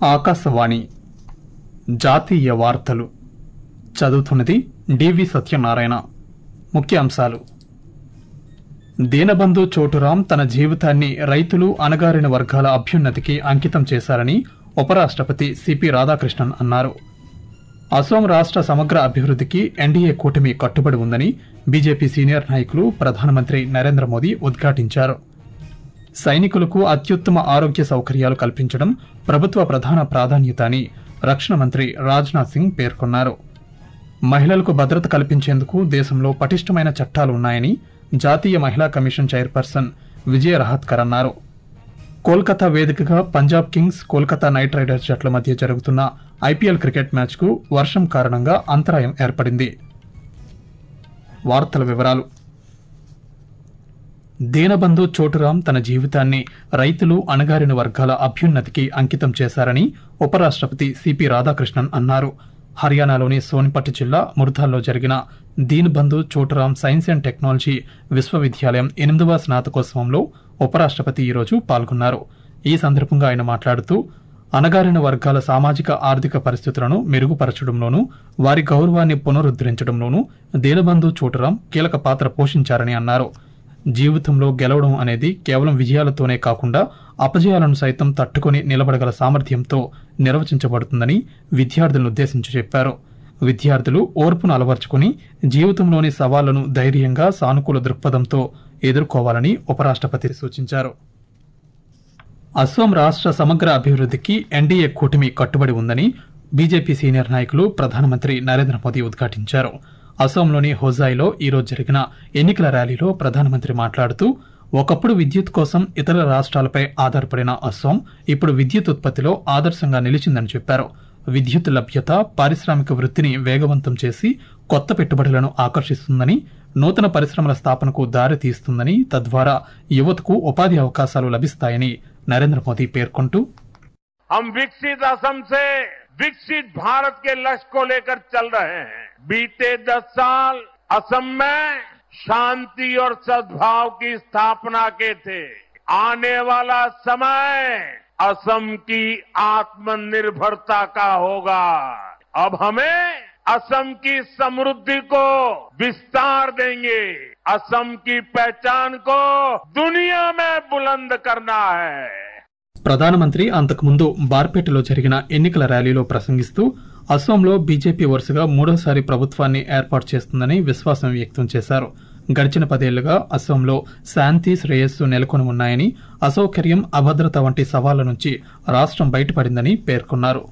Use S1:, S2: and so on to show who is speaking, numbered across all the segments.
S1: ఆకాశవాణి జాతీయ వార్తలు చదువుతున్నది డివి సత్యనారాయణ ముఖ్యాంశాలు దీనబంధు చోటురాం తన జీవితాన్ని రైతులు అణగారిన వర్గాల అభ్యున్నతికి అంకితం చేశారని ఉపరాష్ట్రపతి సిపి రాధాకృష్ణన్ అన్నారు అసోం రాష్ట్ర సమగ్ర అభివృద్ధికి ఎన్డీఏ కూటమి కట్టుబడి ఉందని బీజేపీ సీనియర్ నాయకులు ప్రధానమంత్రి నరేంద్ర మోదీ ఉద్ఘాటించారు సైనికులకు అత్యుత్తమ ఆరోగ్య సౌకర్యాలు కల్పించడం ప్రభుత్వ ప్రధాన ప్రాధాన్యత అని రక్షణ మంత్రి రాజ్నాథ్ సింగ్ పేర్కొన్నారు మహిళలకు భద్రత కల్పించేందుకు దేశంలో పటిష్టమైన చట్టాలు ఉన్నాయని జాతీయ మహిళా కమిషన్ చైర్పర్సన్ విజయ రహాత్కర్ అన్నారు కోల్కతా వేదికగా Punjab Kings Kolkata night riders జట్ల మధ్య జరుగుతున్న ఐపీఎల్ క్రికెట్ మ్యాచ్కు వర్షం కారణంగా అంతరాయం ఏర్పడింది వార్తల వివరాలు దీనబంధు చోటురాం తన జీవితాన్ని రైతులు అణగారిన వర్గాల అభ్యున్నతికి అంకితం చేశారని ఉపరాష్ట్రపతి సిపి రాధాకృష్ణన్ అన్నారు హర్యానాలోని సోనిపట్ జిల్లా ముర్ధాల్లో జరిగిన Deenbandhu Chhotu Ram science and technology విశ్వవిద్యాలయం ఎనిమిదవ స్నాతకోత్సవంలో ఉపరాష్ట్రపతి ఈరోజు పాల్గొన్నారు ఈ సందర్భంగా ఆయన మాట్లాడుతూ అణగారిన వర్గాల సామాజిక ఆర్థిక పరిస్థితులను మెరుగుపరచడంలోనూ వారి గౌరవాన్ని పునరుద్ధరించడంలోనూ దీనబంధు చోటురాం కీలక పాత్ర పోషించారని అన్నారు జీవితంలో గెలవడం అనేది కేవలం విజయాలతోనే కాకుండా అపజయాలను సైతం తట్టుకొని నిలబడగల సామర్థ్యంతో నిర్వచించబడుతుందని విద్యార్థులను ఉద్దేశించి చెప్పారు విద్యార్థులు ఓర్పును అలవర్చుకుని జీవితంలోని సవాళ్లను ధైర్యంగా సానుకూల దృక్పథంతో ఎదుర్కోవాలని ఉపరాష్ట్రపతి సూచించారు అస్సాం రాష్ట్ర సమగ్ర అభివృద్ధికి ఎన్డీఏ కూటమి కట్టుబడి ఉందని బీజేపీ సీనియర్ నాయకులు ప్రధానమంత్రి నరేంద్ర మోదీ ఉద్ఘాటించారు అస్సాంలోని హోజాయిలో ఈరోజు జరిగిన ఎన్నికల ర్యాలీలో ప్రధానమంత్రి మాట్లాడుతూ ఒకప్పుడు విద్యుత్ కోసం ఇతర రాష్ట్రాలపై ఆధారపడిన అస్సాం ఇప్పుడు విద్యుత్ ఉత్పత్తిలో ఆదర్శంగా నిలిచిందని చెప్పారు విద్యుత్ లభ్యత పారిశ్రామిక వృత్తిని వేగవంతం చేసి కొత్త పెట్టుబడులను ఆకర్షిస్తుందని నూతన పరిశ్రమల స్థాపనకు దారి తీస్తుందని తద్వారా యువతకు ఉపాధి అవకాశాలు లభిస్తాయని నరేంద్ర మోదీ పేర్కొంటూ
S2: हम विकसित असम से विकसित भारत के लक्ष्य को लेकर चल रहे हैं बीते दस साल असम में शांति और सद्भाव की स्थापना के थे आने वाला समय असम की आत्मनिर्भरता का होगा अब हमें असम की समृद्धि को विस्तार देंगे असम की पहचान को दुनिया में बुलंद करना है
S1: ప్రధానమంత్రి అంతకుముందు బార్పేటలో జరిగిన ఎన్నికల ర్యాలీలో ప్రసంగిస్తూ అస్సాంలో బీజేపీ వరుసగా మూడోసారి ప్రభుత్వాన్ని ఏర్పాటు చేస్తుందని విశ్వాసం వ్యక్తం చేశారు గడిచిన పదేళ్లుగా అస్సాంలో శాంతి శ్రేయస్సు నెలకొని ఉన్నాయని అసౌకర్యం అభద్రత వంటి సవాళ్ల నుంచి రాష్ట్రం బయటపడిందని పేర్కొన్నారు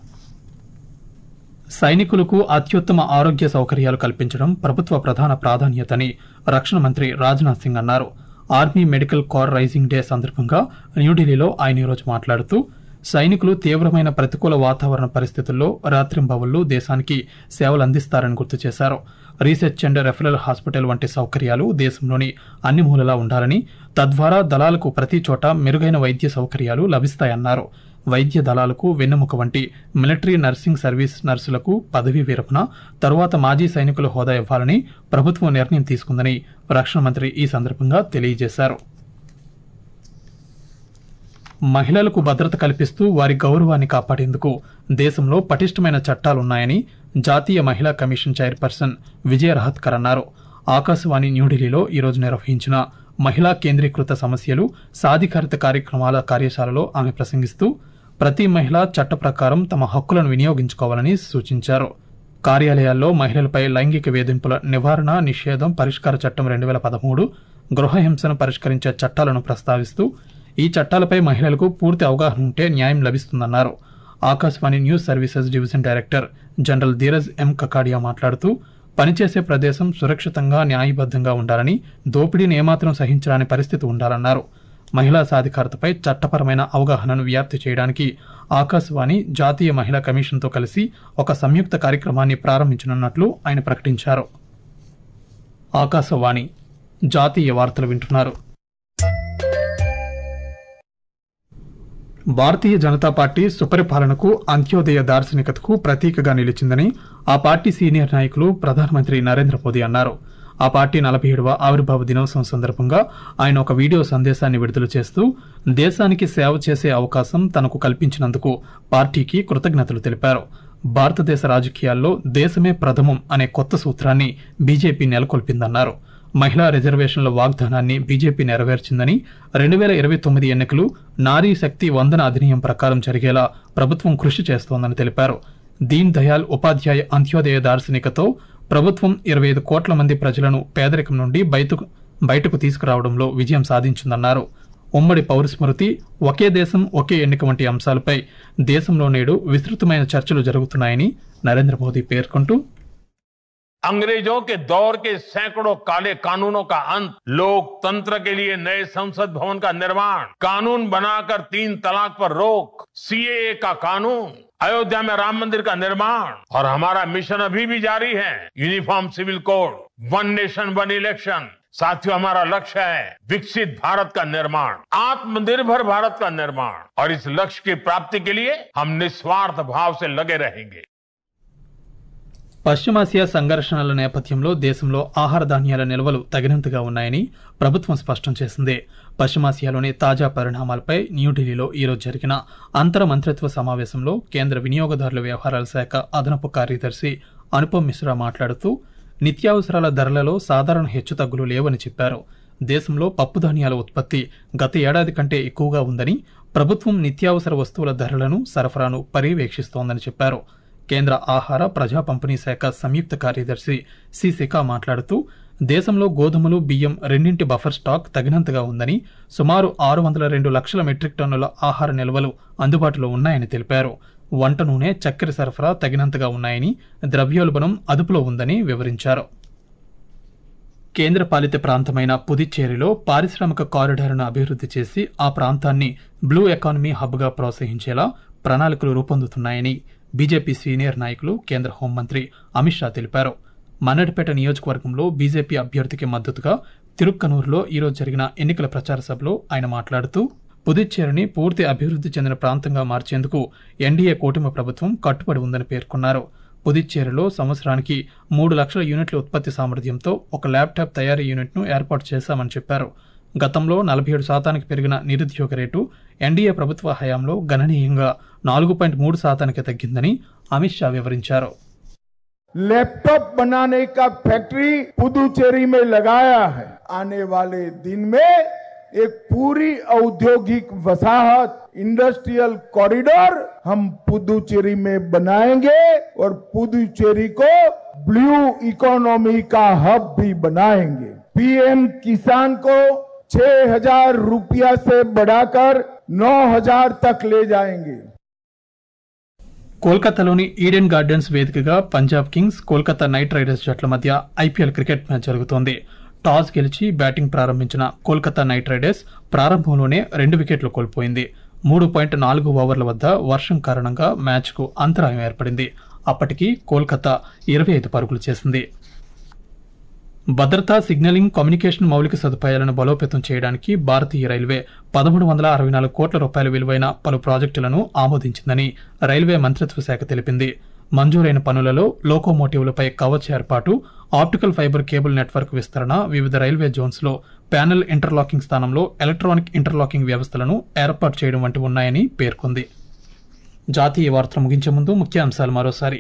S1: సైనికులకు అత్యుత్తమ ఆరోగ్య సౌకర్యాలు కల్పించడం ప్రభుత్వ ప్రధాన ప్రాధాన్యతని రక్షణ మంత్రి రాజ్నాథ్ సింగ్ అన్నారు army medical corps raising day సందర్భంగా న్యూఢిల్లీలో ఆయన ఈరోజు మాట్లాడుతూ సైనికులు తీవ్రమైన ప్రతికూల వాతావరణ పరిస్థితుల్లో రాత్రింబవళ్లు దేశానికి సేవలు అందిస్తారని గుర్తు చేశారు రీసెర్చ్ అండ్ రెఫరల్ హాస్పిటల్ వంటి సౌకర్యాలు దేశంలోని అన్ని మూలలా ఉండాలని తద్వారా దళాలకు ప్రతి చోట మెరుగైన వైద్య సౌకర్యాలు లభిస్తాయన్నారు వైద్య దళాలకు వెన్నెముక వంటి మిలిటరీ నర్సింగ్ సర్వీస్ నర్సులకు పదవీ విరమణ తరువాత మాజీ సైనికుల హోదా ఇవ్వాలని ప్రభుత్వం నిర్ణయం తీసుకుందని రక్షణ మంత్రి ఈ సందర్భంగా తెలియజేశారు మహిళలకు భద్రత కల్పిస్తూ వారి గౌరవాన్ని కాపాడేందుకు దేశంలో పటిష్టమైన చట్టాలున్నాయని జాతీయ మహిళా కమిషన్ చైర్పర్సన్ విజయ రహత్కర్ అన్నారు ఆకాశవాణి న్యూఢిల్లీలో ఈరోజు నిర్వహించిన మహిళా కేంద్రీకృత సమస్యలు సాధికారిత కార్యక్రమాల కార్యశాలలో ఆమె ప్రసంగిస్తూ ప్రతి మహిళ చట్ట ప్రకారం తమ హక్కులను వినియోగించుకోవాలని సూచించారు కార్యాలయాల్లో మహిళలపై లైంగిక వేధింపుల నివారణ నిషేధం పరిష్కార చట్టం రెండు వేల పదమూడు గృహ హింసను పరిష్కరించే చట్టాలను ప్రస్తావిస్తూ ఈ చట్టాలపై మహిళలకు పూర్తి అవగాహన ఉంటే న్యాయం లభిస్తుందన్నారు Akashvani news services division director general Dheeraj M Kakadia మాట్లాడుతూ పనిచేసే ప్రదేశం సురక్షితంగా న్యాయబద్ధంగా ఉండాలని దోపిడీని ఏమాత్రం సహించరాని పరిస్థితి ఉండాలన్నారు మహిళా సాధికారతపై చట్టపరమైన అవగాహనను వ్యాప్తి చేయడానికి ఆకాశవాణి జాతీయ మహిళా కమిషన్తో కలిసి ఒక సంయుక్త కార్యక్రమాన్ని ప్రారంభించనున్నట్లు ఆయన ప్రకటించారు ఆకాశవాణి జాతీయ వార్తలు వింటున్నారు భారతీయ జనతా పార్టీ సుపరిపాలనకు అంత్యోదయ దార్శనికతకు ప్రతీకగా నిలిచిందని ఆ పార్టీ సీనియర్ నాయకులు ప్రధానమంత్రి నరేంద్ర మోదీ అన్నారు ఆ పార్టీ నలభై ఏడవ ఆవిర్భావ దినోత్సవం సందర్భంగా ఆయన ఒక వీడియో సందేశాన్ని విడుదల చేస్తూ దేశానికి సేవ చేసే అవకాశం తనకు కల్పించినందుకు పార్టీకి కృతజ్ఞతలు తెలిపారు భారతదేశ రాజకీయాల్లో దేశమే ప్రథమం అనే కొత్త సూత్రాన్ని బీజేపీ నెలకొల్పిందన్నారు మహిళా రిజర్వేషన్ల వాగ్దానాన్ని బీజేపీ నెరవేర్చిందని రెండు వేల ఇరవై తొమ్మిది ఎన్నికలు నారీ శక్తి వందన అధినియం ప్రకారం జరిగేలా ప్రభుత్వం కృషి చేస్తోందని తెలిపారు దీన్ దయాల్ ఉపాధ్యాయ అంత్యోదయ దార్శనికతో ప్రభుత్వం ఇరవై ఐదు కోట్ల మంది ప్రజలను పేదరికం నుండి బయటకు బయటకు తీసుకురావడంలో విజయం సాధించిందన్నారు ఉమ్మడి పౌరస్మృతి ఒకే దేశం ఒకే ఎన్నిక వంటి అంశాలపై దేశంలో నేడు విస్తృతమైన చర్చలు జరుగుతున్నాయని నరేంద్ర మోదీ పేర్కొంటూ
S2: अंग्रेजों के दौर के सैकड़ों काले कानूनों का अंत लोकतंत्र के लिए नए संसद भवन का निर्माण कानून बनाकर तीन तलाक पर रोक सीएए का कानून अयोध्या में राम मंदिर का निर्माण और हमारा मिशन अभी भी जारी है uniform civil code one nation one election साथियों हमारा लक्ष्य है विकसित भारत का निर्माण आत्मनिर्भर भारत का निर्माण और इस लक्ष्य की प्राप्ति के लिए हम निस्वार्थ भाव से लगे रहेंगे
S1: పశ్చిమాసియా సంఘర్షణల నేపథ్యంలో దేశంలో ఆహార ధాన్యాల నిల్వలు తగినంతగా ఉన్నాయని ప్రభుత్వం స్పష్టం చేసింది పశ్చిమాసియాలోని తాజా పరిణామాలపై న్యూఢిల్లీలో ఈరోజు జరిగిన అంతర మంత్రిత్వ సమావేశంలో కేంద్ర వినియోగదారుల వ్యవహారాల శాఖ అదనపు కార్యదర్శి అనుపమ్ మిశ్రా మాట్లాడుతూ నిత్యావసరాల ధరలలో సాధారణ హెచ్చుతగ్గులు లేవని చెప్పారు దేశంలో పప్పు ధాన్యాల ఉత్పత్తి గత ఏడాది కంటే ఎక్కువగా ఉందని ప్రభుత్వం నిత్యావసర వస్తువుల ధరలను సరఫరాను పర్యవేక్షిస్తోందని చెప్పారు కేంద్ర ఆహార ప్రజా పంపిణీ శాఖ సంయుక్త కార్యదర్శి సి శిఖ మాట్లాడుతూ దేశంలో గోధుమలు బియ్యం రెండింటి బఫర్ స్టాక్ తగినంతగా ఉందని సుమారు ఆరు వందల రెండు లక్షల మెట్రిక్ టన్నుల ఆహార నిల్వలు అందుబాటులో ఉన్నాయని తెలిపారు వంట నూనె చక్కెర సరఫరా తగినంతగా ఉన్నాయని ద్రవ్యోల్బణం అదుపులో ఉందని వివరించారు కేంద్ర పాలిత ప్రాంతమైన పుదుచ్చేరిలో పారిశ్రామిక కారిడార్ను అభివృద్ధి చేసి ఆ ప్రాంతాన్ని బ్లూ ఎకానమీ హబ్గా ప్రోత్సహించేలా ప్రణాళికలు రూపొందుతున్నాయని బీజేపీ సీనియర్ నాయకులు కేంద్ర హోంమంత్రి అమిత్ షా తెలిపారు మన్నడిపేట నియోజకవర్గంలో బీజేపీ అభ్యర్థికి మద్దతుగా తిరుక్కనూరులో ఈరోజు జరిగిన ఎన్నికల ప్రచార సభలో ఆయన మాట్లాడుతూ పుదుచ్చేరిని పూర్తి అభివృద్ధి చెందిన ప్రాంతంగా మార్చేందుకు ఎన్డీఏ కూటమి ప్రభుత్వం కట్టుబడి ఉందని పేర్కొన్నారు పుదుచ్చేరిలో సంవత్సరానికి మూడు లక్షల యూనిట్ల ఉత్పత్తి సామర్థ్యంతో ఒక ల్యాప్టాప్ తయారీ యూనిట్ను ఏర్పాటు చేశామని చెప్పారు గతంలో నలభై ఏడు శాతానికి పెరిగిన నిరుద్యోగ రేటు ఎన్డీఏ ప్రభుత్వ హయాంలో గణనీయంగా నాలుగు పాయింట్ మూడు శాతానికి తగ్గిందని అమిత్ షా వివరించారు
S3: लैपटॉप बनाने का फैक्ट्री पुदुचेरी में लगाया है आने वाले दिन में एक पूरी औद्योगिक वसाहत इंडस्ट्रियल कॉरिडोर हम पुदुचेरी में बनाएंगे और पुदुचेरी को ब्लू इकोनॉमी का हब भी बनाएंगे पीएम किसान को 6000 रुपया से बढ़ाकर 9000 तक ले जाएंगे
S1: కోల్కతాలోని ఈడెన్ గార్డెన్స్ వేదికగా Punjab Kings Kolkata night riders జట్ల మధ్య ఐపీఎల్ క్రికెట్ మ్యాచ్ జరుగుతోంది టాస్ గెలిచి బ్యాటింగ్ ప్రారంభించిన కోల్కతా నైట్ రైడర్స్ ప్రారంభంలోనే రెండు వికెట్లు కోల్పోయింది మూడు పాయింట్ నాలుగు ఓవర్ల వద్ద వర్షం కారణంగా మ్యాచ్కు అంతరాయం ఏర్పడింది అప్పటికి కోల్కతా ఇరవై ఐదు పరుగులు చేసింది భద్రతా సిగ్నలింగ్ కమ్యూనికేషన్ మౌలిక సదుపాయాలను బలోపేతం చేయడానికి భారతీయ రైల్వే పదమూడు వందల అరవై నాలుగు కోట్ల రూపాయల విలువైన పలు ప్రాజెక్టులను ఆమోదించిందని రైల్వే మంత్రిత్వ శాఖ తెలిపింది మంజూరైన పనులలో లోకోమోటివ్లపై కవచ్ ఏర్పాటు ఆప్టికల్ ఫైబర్ కేబుల్ నెట్వర్క్ విస్తరణ వివిధ రైల్వే జోన్స్లో ప్యానెల్ ఇంటర్లాకింగ్ స్థానంలో ఎలక్ట్రానిక్ ఇంటర్లాకింగ్ వ్యవస్థలను ఏర్పాటు చేయడం వంటి ఉన్నాయని పేర్కొంది జాతీయ వార్తలు ముగించే ముందు ముఖ్య అంశాలు మరోసారి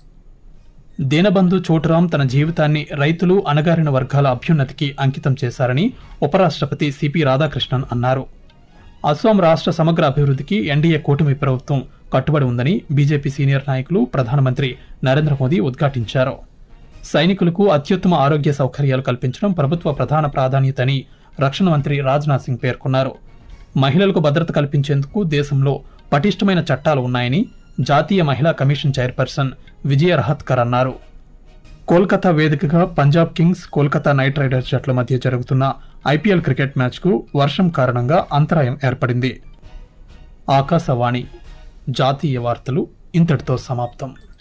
S1: దీనబంధు చోటురాం తన జీవితాన్ని రైతులు అణగారిన వర్గాల అభ్యున్నతికి అంకితం చేశారని ఉపరాష్ట్రపతి సిపి రాధాకృష్ణన్ అన్నారు అస్సాం రాష్ట్ర సమగ్ర అభివృద్ధికి ఎన్డీఏ కూటమి ప్రభుత్వం కట్టుబడి ఉందని బీజేపీ సీనియర్ నాయకులు ప్రధానమంత్రి నరేంద్ర మోదీ ఉద్ఘాటించారు సైనికులకు అత్యుత్తమ ఆరోగ్య సౌకర్యాలు కల్పించడం ప్రభుత్వ ప్రధాన ప్రాధాన్యత అని రక్షణ మంత్రి రాజ్నాథ్ సింగ్ పేర్కొన్నారు మహిళలకు భద్రత కల్పించేందుకు దేశంలో పటిష్టమైన చట్టాలు ఉన్నాయని జాతీయ మహిళా కమిషన్ చైర్పర్సన్ విజయ రహత్కర్ అన్నారు కోల్కతా వేదికగా Punjab Kings Kolkata night riders జట్ల మధ్య జరుగుతున్న ఐపీఎల్ క్రికెట్ మ్యాచ్కు వర్షం కారణంగా అంతరాయం ఏర్పడింది ఆకాశవాణి జాతీయ వార్తలు ఇంతటితో సమాప్తం